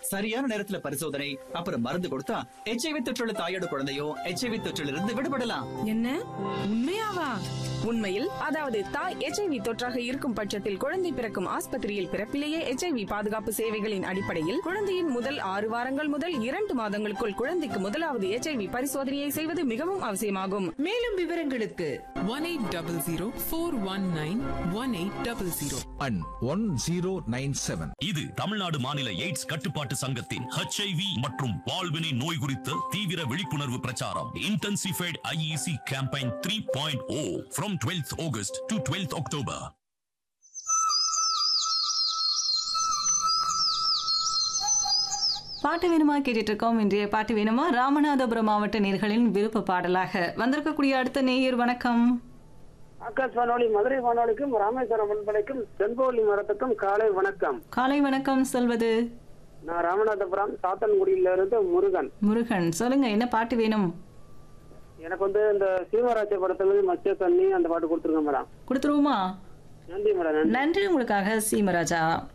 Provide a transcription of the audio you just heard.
சரியான நேரத்துல பரிசோதனை அப்புறம் மருந்து கொடுத்தா எச்ஐவி தொற்றுள்ள தாயோட குழந்தையும் எச்ஐவி தொற்றில் இருந்து விடுபடலாம் என்ன உண்மையாவா உண்மையில் அதாவது தாய் எச்ஐவி தொற்றாக இருக்கும் பட்சத்தில் குழந்தை பிறக்கும் ஆஸ்பத்திரியில் பிறப்பிலேயே எச்ஐவி பாதுகாப்பு சேவைகளின் அடிப்படையில் குழந்தையின் முதல் ஆறு வாரங்கள் முதல் இரண்டு மாதங்களுக்குள் குழந்தைக்கு முதலாவது எச்ஐவி பரிசோதனையை செய்வது மிகவும் அவசியமாகும் மேலும் விவரங்களுக்கு one 1800 and 1097. இது தமிழ்நாடு மாநில எய்ட்ஸ் கட்டுப்பாட்டு சங்கத்தின் ஹெச்ஐவி மற்றும் வாழ்வினை நோய் குறித்த தீவிர விழிப்புணர்வு பிரச்சாரம் intensified IEC campaign three point o from twelfth August to twelfth October பாட்டு வேணுமா கேட்டுட்டு இருக்கோம் இன்றைய பாட்டு வேணுமா ராமநாதபுரம் மாவட்ட நேர்களின் விருப்ப பாடலாக வந்திருக்கக்கூடிய அடுத்த நேயர் வணக்கம் ஆகாஷ் வானொலி மதுரை வானொலிக்கும் ராமேஸ்வரம் பண்பலைக்கும் செண்போலி மரத்துக்கும் காலை வணக்கம் காலை வணக்கம் சொல்வது நான் ராமநாதபுரம் சாத்தன்குடியில இருந்து முருகன் முருகன் சொல்லுங்க என்ன பாட்டு வேணும் எனக்கு வந்து இந்த சீவராஜ படத்துல மச்ச தண்ணி அந்த பாட்டு கொடுத்துருங்க மேடம் கொடுத்துருவோமா நன்றி மேடம் நன்றி நன்றி உங்களுக்காக சீமராஜா